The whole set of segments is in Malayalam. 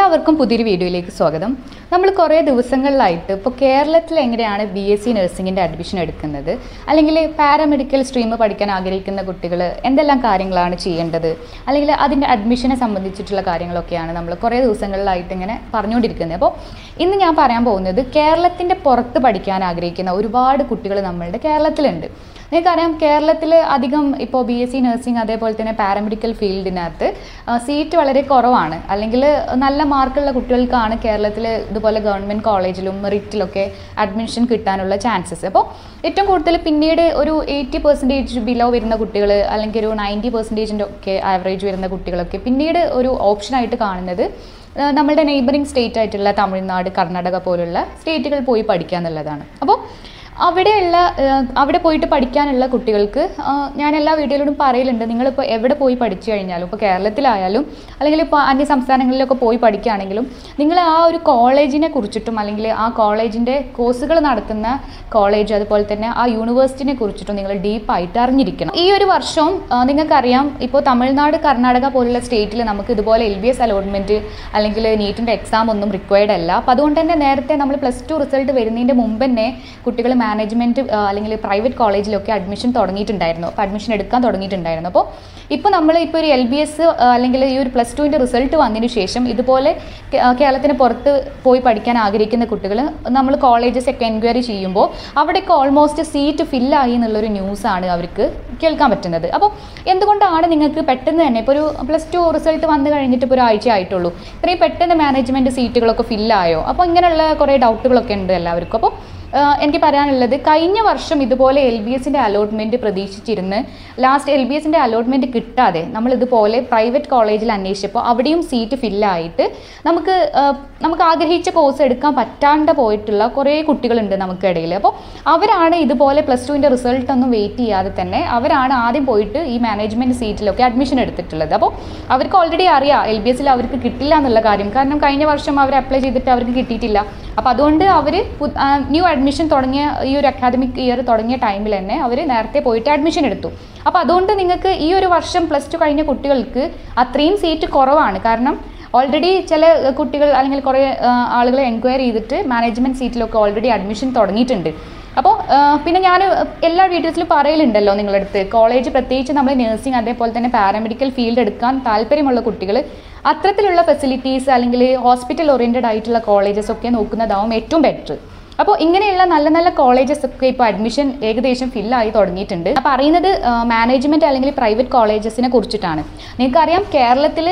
എല്ലാവർക്കും പുതിയൊരു വീഡിയോയിലേക്ക് സ്വാഗതം നമ്മൾ കുറേ ദിവസങ്ങളിലായിട്ട് ഇപ്പോൾ കേരളത്തിൽ എങ്ങനെയാണ് ബി എസ് സി നഴ്സിംഗിൻ്റെ അഡ്മിഷൻ എടുക്കുന്നത് അല്ലെങ്കിൽ പാരാമെഡിക്കൽ സ്ട്രീം പഠിക്കാൻ ആഗ്രഹിക്കുന്ന കുട്ടികൾ എന്തെല്ലാം കാര്യങ്ങളാണ് ചെയ്യേണ്ടത് അല്ലെങ്കിൽ അതിൻ്റെ അഡ്മിഷനെ സംബന്ധിച്ചിട്ടുള്ള കാര്യങ്ങളൊക്കെയാണ് നമ്മൾ കുറേ ദിവസങ്ങളിലായിട്ട് ഇങ്ങനെ പറഞ്ഞുകൊണ്ടിരിക്കുന്നത് അപ്പോൾ ഇന്ന് ഞാൻ പറയാൻ പോകുന്നത് കേരളത്തിൻ്റെ പുറത്ത് പഠിക്കാൻ ആഗ്രഹിക്കുന്ന ഒരുപാട് കുട്ടികൾ നമ്മളുടെ കേരളത്തിലുണ്ട് നിങ്ങൾക്കറിയാം കേരളത്തിൽ അധികം ഇപ്പോൾ ബി എസ് സി നഴ്സിംഗ് അതേപോലെ തന്നെ പാരാമെഡിക്കൽ ഫീൽഡിനകത്ത് സീറ്റ് വളരെ കുറവാണ് അല്ലെങ്കിൽ നല്ല മാർക്കുള്ള കുട്ടികൾക്കാണ് കേരളത്തിൽ ഇതുപോലെ ഗവൺമെൻറ് കോളേജിലും മെറിറ്റിലൊക്കെ അഡ്മിഷൻ കിട്ടാനുള്ള ചാൻസസ് അപ്പോൾ ഏറ്റവും കൂടുതൽ പിന്നീട് ഒരു എയ്റ്റി പെർസെൻറ്റേജ് ബിലോ വരുന്ന കുട്ടികൾ അല്ലെങ്കിൽ ഒരു നയൻറ്റി പെർസെൻറ്റേജിൻ്റെ ഒക്കെ ആവറേജ് വരുന്ന കുട്ടികളൊക്കെ പിന്നീട് ഒരു ഓപ്ഷനായിട്ട് കാണുന്നത് ആ, നമ്മളുടെ നെയ്ബറിങ് സ്റ്റേറ്റ് ആയിട്ടുള്ള തമിഴ്നാട് കർണാടക പോലുള്ള സ്റ്റേറ്റുകൾ പോയി പഠിക്കുക എന്നുള്ളതാണ് അപ്പോൾ അവിടെയുള്ള ആ, അവിടെ പോയിട്ട് പഠിക്കാനുള്ള കുട്ടികൾക്ക് ആ, ഞാൻ എല്ലാ വീഡിയോയിലും പറയലുണ്ട് നിങ്ങളിപ്പോൾ എവിടെ പോയി പഠിച്ചു കഴിഞ്ഞാലും ഇപ്പോൾ കേരളത്തിലായാലും അല്ലെങ്കിൽ ഇപ്പോൾ അന്യ സംസ്ഥാനങ്ങളിലൊക്കെ പോയി പഠിക്കുകയാണെങ്കിലും നിങ്ങൾ ആ ഒരു കോളേജിനെ കുറിച്ചിട്ടും അല്ലെങ്കിൽ ആ കോളേജിൻ്റെ കോഴ്സുകൾ നടത്തുന്ന കോളേജ് അതുപോലെ തന്നെ ആ യൂണിവേഴ്സിറ്റിനെ കുറിച്ചിട്ടും നിങ്ങൾ ഡീപ്പായിട്ട് അറിഞ്ഞിരിക്കണം ഈ ഒരു വർഷവും ആ, നിങ്ങൾക്കറിയാം ഇപ്പോൾ തമിഴ്നാട് കർണാടക പോലുള്ള സ്റ്റേറ്റിൽ നമുക്ക് ഇതുപോലെ എൽ ബി എസ് അലോട്ട്മെൻറ്റ് അല്ലെങ്കിൽ നീറ്റിൻ്റെ എക്സാം ഒന്നും റിക്വയർഡ് അല്ല അപ്പോൾ അതുകൊണ്ട് തന്നെ നേരത്തെ നമ്മൾ പ്ലസ് ടു റിസൾട്ട് വരുന്നതിൻ്റെ മുമ്പ് തന്നെ കുട്ടികൾ മാനേജ്മെൻറ്റ് അല്ലെങ്കിൽ പ്രൈവറ്റ് കോളേജിലൊക്കെ അഡ്മിഷൻ തുടങ്ങിയിട്ടുണ്ടായിരുന്നു അപ്പോൾ അഡ്മിഷൻ എടുക്കാൻ തുടങ്ങിയിട്ടുണ്ടായിരുന്നു അപ്പോൾ ഇപ്പോൾ നമ്മൾ ഇപ്പോൾ ഒരു എൽ ബി എസ് അല്ലെങ്കിൽ ഈ ഒരു പ്ലസ് ടുവിൻ്റെ റിസൾട്ട് വന്നതിന് ശേഷം ഇതുപോലെ കേ- ആ, കേരളത്തിന് പുറത്ത് പോയി പഠിക്കാൻ ആഗ്രഹിക്കുന്ന കുട്ടികൾ നമ്മൾ കോളേജസ് ഒക്കെ എൻക്വയറി ചെയ്യുമ്പോൾ അവിടെയൊക്കെ ഓൾമോസ്റ്റ് സീറ്റ് ഫില്ലായി എന്നുള്ളൊരു ന്യൂസാണ് അവർക്ക് കേൾക്കാൻ പറ്റുന്നത് അപ്പോൾ എന്തുകൊണ്ടാണ് നിങ്ങൾക്ക് പെട്ടെന്ന് തന്നെ ഇപ്പോൾ ഒരു പ്ലസ് ടു റിസൾട്ട് വന്നു കഴിഞ്ഞിട്ട് ഇപ്പോൾ ഒരാഴ്ച ആയിട്ടുള്ളൂ ഇത്രയും പെട്ടെന്ന് മാനേജ്മെൻറ്റ് സീറ്റുകളൊക്കെ ഫില്ലായോ അപ്പോൾ ഇങ്ങനെയുള്ള കുറേ ഡൗട്ടുകളൊക്കെ ഉണ്ട് എല്ലാവർക്കും അപ്പോൾ ആഹ് എനിക്ക് പറയാനുള്ളത് കഴിഞ്ഞ വർഷം ഇതുപോലെ എൽ ബി എസിൻ്റെ അലോട്ട്മെൻറ്റ് പ്രതീക്ഷിച്ചിരുന്ന് ലാസ്റ്റ് എൽ ബി എസിൻ്റെ അലോട്ട്മെൻറ്റ് കിട്ടാതെ നമ്മൾ ഇതുപോലെ പ്രൈവറ്റ് കോളേജിൽ അന്വേഷിച്ചപ്പോൾ അവിടെയും സീറ്റ് ഫില്ലായിട്ട് നമുക്ക് ആഹ് നമുക്ക് ആഗ്രഹിച്ച കോഴ്സ് എടുക്കാൻ പറ്റാണ്ട് പോയിട്ടുള്ള കുറേ കുട്ടികളുണ്ട് നമുക്കിടയിൽ അപ്പോൾ അവരാണ് ഇതുപോലെ പ്ലസ് ടുവിൻ്റെ റിസൾട്ട് ഒന്നും വെയിറ്റ് ചെയ്യാതെ തന്നെ അവരാണ് ആദ്യം പോയിട്ട് ഈ മാനേജ്മെൻറ്റ് സീറ്റിലൊക്കെ അഡ്മിഷൻ എടുത്തിട്ടുള്ളത് അപ്പോൾ അവർക്ക് ഓൾറെഡി അറിയാം എൽ ബി എസിൽ അവർക്ക് കിട്ടില്ല എന്നുള്ള കാര്യം കാരണം കഴിഞ്ഞ വർഷം അവർ അപ്ലൈ ചെയ്തിട്ട് അവർക്ക് കിട്ടിയിട്ടില്ല അപ്പോൾ അതുകൊണ്ട് അവർ ന്യൂ അഡ്മിഷൻ തുടങ്ങിയ ഈ ഒരു അക്കാദമിക് ഇയർ തുടങ്ങിയ ടൈമിൽ തന്നെ അവർ നേരത്തെ പോയിട്ട് അഡ്മിഷൻ എടുത്തു അപ്പോൾ അതുകൊണ്ട് നിങ്ങൾക്ക് ഈ ഒരു വർഷം പ്ലസ് ടു കഴിഞ്ഞ കുട്ടികൾക്ക് അത്രയും സീറ്റ് കുറവാണ് കാരണം ഓൾറെഡി ചില കുട്ടികൾ അല്ലെങ്കിൽ കുറേ ആളുകൾ എൻക്വയറി ചെയ്തിട്ട് മാനേജ്മെൻറ്റ് സീറ്റിലൊക്കെ ഓൾറെഡി അഡ്മിഷൻ തുടങ്ങിയിട്ടുണ്ട് അപ്പോൾ പിന്നെ ഞാൻ എല്ലാ വീഡിയോസിലും പറയലുണ്ടല്ലോ നിങ്ങളുടെ അടുത്ത് കോളേജ് പ്രത്യേകിച്ച് നമ്മൾ നഴ്സിംഗ് അതേപോലെ തന്നെ പാരാമെഡിക്കൽ ഫീൽഡ് എടുക്കാൻ താല്പര്യമുള്ള കുട്ടികൾ അത്തരത്തിലുള്ള ഫെസിലിറ്റീസ് അല്ലെങ്കിൽ ഹോസ്പിറ്റൽ ഓറിയൻറ്റഡ് ആയിട്ടുള്ള കോളേജസ് ഒക്കെ നോക്കുന്നതാവും ഏറ്റവും ബെറ്റർ അപ്പോൾ ഇങ്ങനെയുള്ള നല്ല നല്ല കോളേജസ് ഒക്കെ ഇപ്പോൾ അഡ്മിഷൻ ഏകദേശം ഫില്ലായി തുടങ്ങിയിട്ടുണ്ട് അപ്പോൾ അറിയുന്നത് മാനേജ്മെൻറ്റ് അല്ലെങ്കിൽ പ്രൈവറ്റ് കോളേജസിനെ കുറിച്ചിട്ടാണ് നിങ്ങൾക്കറിയാം കേരളത്തിൽ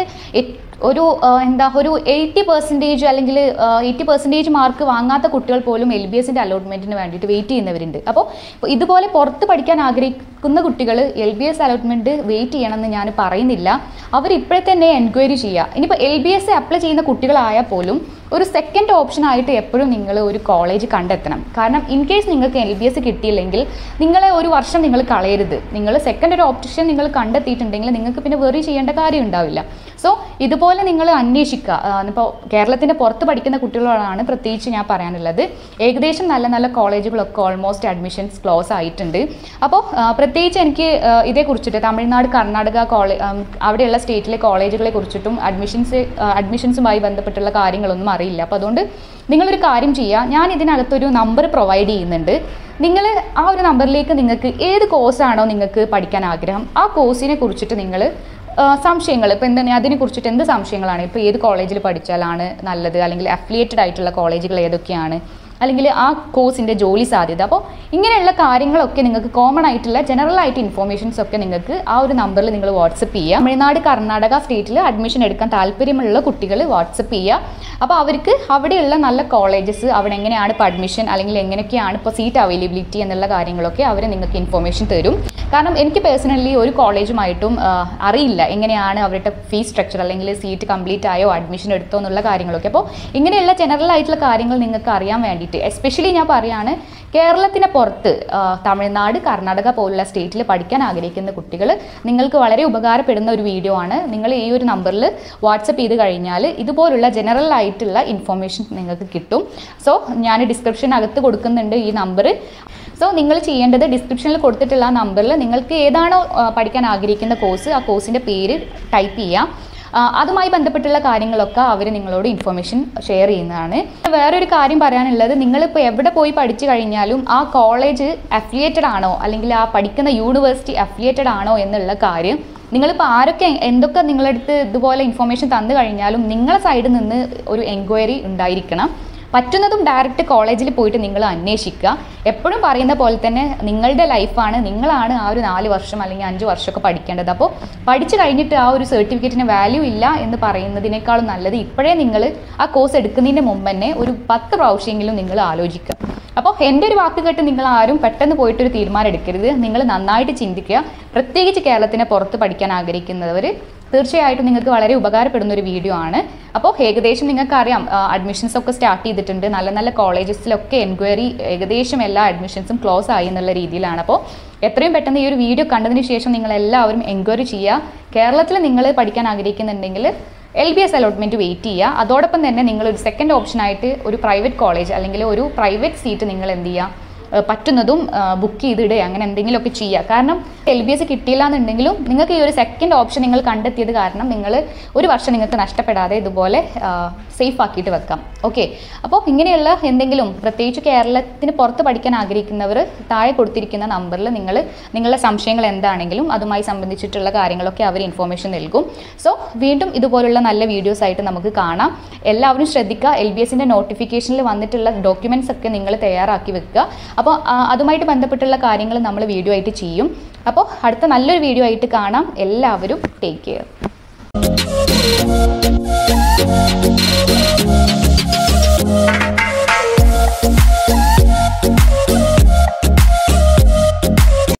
ഒരു ആ, എന്താ ഒരു എയ്റ്റി പെർസെൻറ്റേജ് അല്ലെങ്കിൽ എയ്റ്റി പെർസെൻറ്റേജ് മാർക്ക് വാങ്ങാത്ത കുട്ടികൾ പോലും എൽ ബി എസിൻ്റെ അലോട്ട്മെൻറ്റിന് വേണ്ടിയിട്ട് വെയിറ്റ് ചെയ്യുന്നവരുണ്ട് അപ്പോൾ ഇതുപോലെ പുറത്ത് പഠിക്കാൻ ആഗ്രഹിക്കുന്ന കുട്ടികൾ L B S allotment wait ചെയ്യണമെന്ന് ഞാൻ പറയുന്നില്ല അവർ ഇപ്പോഴത്തെ തന്നെ എൻക്വയറി ചെയ്യുക ഇനിയിപ്പോൾ എൽ ബി എസ് അപ്ലൈ ചെയ്യുന്ന കുട്ടികളായാൽ പോലും ഒരു സെക്കൻഡ് ഓപ്ഷൻ ആയിട്ട് എപ്പോഴും നിങ്ങൾ ഒരു കോളേജ് കണ്ടെത്തണം കാരണം ഇൻ കേസ് നിങ്ങൾക്ക് എൽ ബി എസ് കിട്ടിയില്ലെങ്കിൽ നിങ്ങളെ ഒരു വർഷം നിങ്ങൾ കളയരുത് നിങ്ങൾ സെക്കൻഡ് ഒരു ഓപ്ഷൻ നിങ്ങൾ കണ്ടെത്തിയിട്ടുണ്ടെങ്കിൽ നിങ്ങൾക്ക് പിന്നെ വെറി ചെയ്യേണ്ട കാര്യം ഉണ്ടാവില്ല സോ ഇതുപോലെ നിങ്ങൾ അന്വേഷിക്കുക ഇപ്പോൾ കേരളത്തിൻ്റെ പുറത്ത് പഠിക്കുന്ന കുട്ടികളോടാണ് പ്രത്യേകിച്ച് ഞാൻ പറയാനുള്ളത് ഏകദേശം നല്ല നല്ല കോളേജുകളൊക്കെ ഓൾമോസ്റ്റ് അഡ്മിഷൻസ് ക്ലോസ് ആയിട്ടുണ്ട് അപ്പോൾ ആ, പ്രത്യേകിച്ച് എനിക്ക് ആ, ഇതേക്കുറിച്ചിട്ട് തമിഴ്നാട് കർണാടക കോളേജ് അവിടെയുള്ള സ്റ്റേറ്റിലെ കോളേജുകളെ കുറിച്ചിട്ടും അഡ്മിഷൻസ് അഡ്മിഷൻസുമായി ബന്ധപ്പെട്ടുള്ള കാര്യങ്ങളൊന്നും അറിയില്ല അപ്പോൾ അതുകൊണ്ട് നിങ്ങളൊരു കാര്യം ചെയ്യുക ഞാൻ ഇതിനകത്തൊരു നമ്പർ പ്രൊവൈഡ് ചെയ്യുന്നുണ്ട് നിങ്ങൾ ആ ഒരു നമ്പറിലേക്ക് നിങ്ങൾക്ക് ഏത് കോഴ്സാണോ നിങ്ങൾക്ക് പഠിക്കാൻ ആഗ്രഹം ആ കോഴ്സിനെ കുറിച്ചിട്ട് നിങ്ങൾ സംശയങ്ങൾ ഇപ്പോൾ എന്താണ് അതിനെ കുറിച്ചിട്ട് എന്ത് സംശയങ്ങളാണ് ഇപ്പോൾ ഏത് കോളേജിൽ പഠിച്ചാലാണ് നല്ലത് അല്ലെങ്കിൽ അഫിലിയേറ്റഡ് ആയിട്ടുള്ള കോളേജുകൾ ഏതൊക്കെയാണ് അല്ലെങ്കിൽ ആ കോഴ്സിൻ്റെ ജോലി സാധ്യത അപ്പോൾ ഇങ്ങനെയുള്ള കാര്യങ്ങളൊക്കെ നിങ്ങൾക്ക് കോമൺ ആയിട്ടുള്ള ജനറൽ ആയിട്ട് ഇൻഫോർമേഷൻസ് ഒക്കെ നിങ്ങൾക്ക് ആ ഒരു നമ്പറിൽ നിങ്ങൾ വാട്സപ്പ് ചെയ്യുക തമിഴ്നാട് കർണാടക സ്റ്റേറ്റിൽ അഡ്മിഷൻ എടുക്കാൻ താല്പര്യമുള്ള കുട്ടികൾ വാട്സപ്പ് ചെയ്യുക അപ്പോൾ അവർക്ക് അവിടെയുള്ള നല്ല കോളേജസ് അവിടെ എങ്ങനെയാണ് ഇപ്പോൾ അഡ്മിഷൻ അല്ലെങ്കിൽ എങ്ങനെയൊക്കെയാണ് ഇപ്പോൾ സീറ്റ് അവൈലബിലിറ്റി എന്നുള്ള കാര്യങ്ങളൊക്കെ അവർ നിങ്ങൾക്ക് ഇൻഫോർമേഷൻ തരും കാരണം എനിക്ക് പേഴ്സണലി ഒരു കോളേജുമായിട്ടും ആ, അറിയില്ല എങ്ങനെയാണ് അവരുടെ ഫീസ് സ്ട്രക്ചർ അല്ലെങ്കിൽ സീറ്റ് കംപ്ലീറ്റ് ആയോ അഡ്മിഷൻ എടുത്തോ എന്നുള്ള കാര്യങ്ങളൊക്കെ അപ്പോൾ ഇങ്ങനെയുള്ള ജനറൽ ആയിട്ടുള്ള കാര്യങ്ങൾ നിങ്ങൾക്ക് അറിയാൻ വേണ്ടിയിട്ട് എസ്പെഷ്യലി ഞാൻ പറയാണ് കേരളത്തിന് പുറത്ത് ആ, തമിഴ്നാട് കർണാടക പോലുള്ള സ്റ്റേറ്റിൽ പഠിക്കാൻ ആഗ്രഹിക്കുന്ന കുട്ടികൾ നിങ്ങൾക്ക് വളരെ ഉപകാരപ്പെടുന്ന ഒരു വീഡിയോ ആണ് നിങ്ങൾ ഈ ഒരു നമ്പറിൽ വാട്സപ്പ് ചെയ്ത് കഴിഞ്ഞാൽ ഇതുപോലുള്ള ജനറൽ ആയിട്ടുള്ള ഇൻഫോർമേഷൻ നിങ്ങൾക്ക് കിട്ടും സോ ഞാൻ ഡിസ്ക്രിപ്ഷനകത്ത് കൊടുക്കുന്നുണ്ട് ഈ നമ്പർ സോ നിങ്ങൾ ചെയ്യേണ്ടത് ഡിസ്ക്രിപ്ഷനിൽ കൊടുത്തിട്ടുള്ള ആ നമ്പറിൽ നിങ്ങൾക്ക് ഏതാണോ ആ, പഠിക്കാൻ ആഗ്രഹിക്കുന്ന കോഴ്സ് ആ കോഴ്സിൻ്റെ പേര് ടൈപ്പ് ചെയ്യാം ആ, അതുമായി ബന്ധപ്പെട്ടുള്ള കാര്യങ്ങളൊക്കെ അവർ നിങ്ങളോട് ഇൻഫർമേഷൻ ഷെയർ ചെയ്യുന്നതാണ് വേറൊരു കാര്യം പറയാനുള്ളത് നിങ്ങളിപ്പോൾ എവിടെ പോയി പഠിച്ചു കഴിഞ്ഞാലും ആ കോളേജ് അഫിലിയേറ്റഡ് ആണോ അല്ലെങ്കിൽ ആ പഠിക്കുന്ന യൂണിവേഴ്സിറ്റി അഫിലിയേറ്റഡ് ആണോ എന്നുള്ള കാര്യം നിങ്ങളിപ്പോൾ ആരൊക്കെ എന്തൊക്കെ നിങ്ങളടുത്ത് ഇതുപോലെ ഇൻഫർമേഷൻ തന്നു കഴിഞ്ഞാലും നിങ്ങളെ സൈഡിൽ നിന്ന് ഒരു എൻക്വയറി ഉണ്ടായിരിക്കണം പറ്റുന്നതും ഡയറക്റ്റ് കോളേജിൽ പോയിട്ട് നിങ്ങൾ അന്വേഷിക്കുക എപ്പോഴും പറയുന്ന പോലെ തന്നെ നിങ്ങളുടെ ലൈഫാണ് നിങ്ങളാണ് ആ ഒരു നാല് വർഷം അല്ലെങ്കിൽ അഞ്ച് വർഷമൊക്കെ പഠിക്കേണ്ടത് അപ്പോൾ പഠിച്ചു കഴിഞ്ഞിട്ട് ആ ഒരു സർട്ടിഫിക്കറ്റിന് വാല്യൂ ഇല്ല എന്ന് പറയുന്നതിനേക്കാളും നല്ലത് ഇപ്പോഴേ നിങ്ങൾ ആ കോഴ്സ് എടുക്കുന്നതിന് മുമ്പ് തന്നെ ഒരു പത്ത് പ്രാവശ്യമെങ്കിലും നിങ്ങൾ ആലോചിക്കുക അപ്പോൾ എൻ്റെ ഒരു വാക്ക് കേട്ട് നിങ്ങൾ ആരും പെട്ടെന്ന് പോയിട്ടൊരു തീരുമാനം എടുക്കരുത് നിങ്ങൾ നന്നായിട്ട് ചിന്തിക്കുക പ്രത്യേകിച്ച് കേരളത്തിന് പുറത്ത് പഠിക്കാൻ ആഗ്രഹിക്കുന്നവർ തീർച്ചയായിട്ടും നിങ്ങൾക്ക് വളരെ ഉപകാരപ്പെടുന്ന ഒരു വീഡിയോ ആണ് അപ്പോൾ ഏകദേശം നിങ്ങൾക്കറിയാം അഡ്മിഷൻസ് ഒക്കെ സ്റ്റാർട്ട് ചെയ്തിട്ടുണ്ട് നല്ല നല്ല കോളേജസിലൊക്കെ എൻക്വയറി ഏകദേശം എല്ലാ അഡ്മിഷൻസും ക്ലോസ് ആയി എന്നുള്ള രീതിയിലാണ് അപ്പോൾ എത്രയും പെട്ടെന്ന് ഈ ഒരു വീഡിയോ കണ്ടതിന് ശേഷം നിങ്ങൾ എല്ലാവരും എൻക്വയറി ചെയ്യുക കേരളത്തിൽ നിങ്ങൾ പഠിക്കാൻ ആഗ്രഹിക്കുന്നുണ്ടെങ്കിൽ L B S allotment wait ചെയ്യുക അതോടൊപ്പം തന്നെ നിങ്ങൾ ഒരു സെക്കൻഡ് ഓപ്ഷനായിട്ട് ഒരു പ്രൈവറ്റ് കോളേജ് അല്ലെങ്കിൽ ഒരു പ്രൈവറ്റ് സീറ്റ് നിങ്ങൾ എന്ത് ചെയ്യുക ഏഹ് പറ്റുന്നതും ബുക്ക് ചെയ്തിടുക അങ്ങനെ എന്തെങ്കിലുമൊക്കെ ചെയ്യുക കാരണം എൽ ബി എസ് കിട്ടിയില്ല എന്നുണ്ടെങ്കിലും നിങ്ങൾക്ക് ഈ ഒരു സെക്കൻഡ് ഓപ്ഷൻ നിങ്ങൾ കണ്ടെത്തിയത് കാരണം നിങ്ങൾ ഒരു വർഷം നിങ്ങൾക്ക് നഷ്ടപ്പെടാതെ ഇതുപോലെ സേഫ് ആക്കിയിട്ട് വെക്കാം ഓക്കെ അപ്പോൾ ഇങ്ങനെയുള്ള എന്തെങ്കിലും പ്രത്യേകിച്ച് കേരളത്തിന് പുറത്ത് പഠിക്കാൻ ആഗ്രഹിക്കുന്നവർ താഴെ കൊടുത്തിരിക്കുന്ന നമ്പറിൽ നിങ്ങൾ നിങ്ങളുടെ സംശയങ്ങൾ എന്താണെങ്കിലും അതുമായി സംബന്ധിച്ചിട്ടുള്ള കാര്യങ്ങളൊക്കെ അവർ ഇൻഫോർമേഷൻ നൽകും സോ വീണ്ടും ഇതുപോലുള്ള നല്ല വീഡിയോസ് ആയിട്ട് നമുക്ക് കാണാം എല്ലാവരും ശ്രദ്ധിക്കുക എൽ ബി എസിൻ്റെ നോട്ടിഫിക്കേഷനിൽ വന്നിട്ടുള്ള ഡോക്യുമെൻറ്റ്സ് ഒക്കെ നിങ്ങൾ തയ്യാറാക്കി വെക്കുക അപ്പോൾ ആ, അതുമായിട്ട് ബന്ധപ്പെട്ടുള്ള കാര്യങ്ങൾ നമ്മൾ വീഡിയോ ആയിട്ട് ചെയ്യും അപ്പോൾ അടുത്ത നല്ലൊരു വീഡിയോ ആയിട്ട് കാണാം എല്ലാവരും ടേക്ക് കെയർ